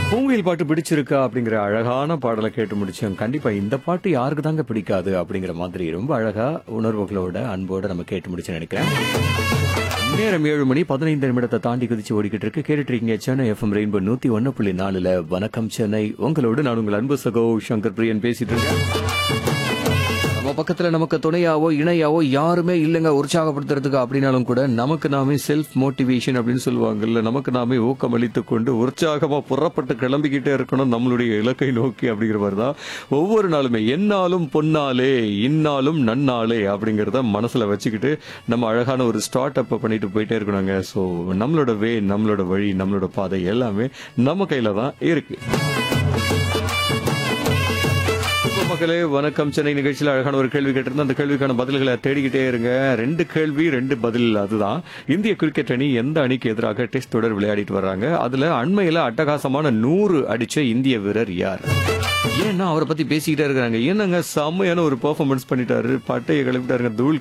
பூங்குயில் பாட்டு பிடிச்சிருக்கா அப்படிங்கிற அழகான பாடலை கேட்டு முடிச்சோம் கண்டிப்பா இந்த பாட்டு யாருக்கு தாங்க பிடிக்காது அப்படிங்கிற மாதிரி ரொம்ப அழகா உணர்வுகளோட அன்போட நம்ம கேட்டு முடிச்சு நினைக்கிறேன் நேரம் ஏழு மணி பதினைந்து நிமிடத்தை தாண்டி குதிச்சு ஓடிக்கிட்டு இருக்கு கேட்டுட்டு இருக்கீங்க சென்னை எஃப்எம் ரெயின்போ நூத்தி ஒன்னு புள்ளி நாலுல வணக்கம் சென்னை உங்களோடு நான் உங்கள் அன்பு சகோ சங்கர் பிரியன் பேசிட்டு இருக்கேன் நம்ம பக்கத்துல நமக்கு துணையாவோ இணையாவோ யாருமே இல்லைங்க உற்சாகப்படுத்துறதுக்கு அப்படின்னாலும் கூட நமக்கு நாமே செல்ஃப் மோட்டிவேஷன் அப்படின்னு சொல்லுவாங்கல்ல நமக்கு நாமே ஊக்கம் அளித்துக் கொண்டு உற்சாகமா புறப்பட்டு கிளம்பிக்கிட்டே இருக்கணும் நம்மளுடைய இலக்கை நோக்கி அப்படிங்கிற மாதிரி தான் ஒவ்வொரு நாளுமே என்னாலும் பொன்னாலே இன்னாலும் நன்னாலே அப்படிங்கிறத மனசுல வச்சுக்கிட்டு நம்ம அழகான ஒரு ஸ்டார்ட் அப் பண்ணிட்டு போயிட்டே இருக்கணுங்க ஸோ நம்மளோட வே நம்மளோட வழி நம்மளோட பாதை எல்லாமே நம்ம கையில தான் இருக்கு இப்போ மக்களே வணக்கம் சென்னை நிகழ்ச்சியில் அழகான ஒரு கேள்வி கேட்டிருந்தோம் அந்த கேள்விக்கான பதில்களை தேடிக்கிட்டே இருங்க ரெண்டு கேள்வி ரெண்டு பதில் அதுதான் இந்திய கிரிக்கெட் அணி எந்த அணிக்கு எதிராக டெஸ்ட் தொடர் விளையாடிட்டு வர்றாங்க அதுல அண்மையில அட்டகாசமான நூறு அடிச்ச இந்திய வீரர் யார் ஏன்னா அவரை பத்தி பேசிக்கிட்டே இருக்கிறாங்க என்னங்க செம்மையான ஒரு பெர்ஃபார்மன்ஸ் பண்ணிட்டாரு பட்டையை கிளப்பிட்டாருங்க தூள்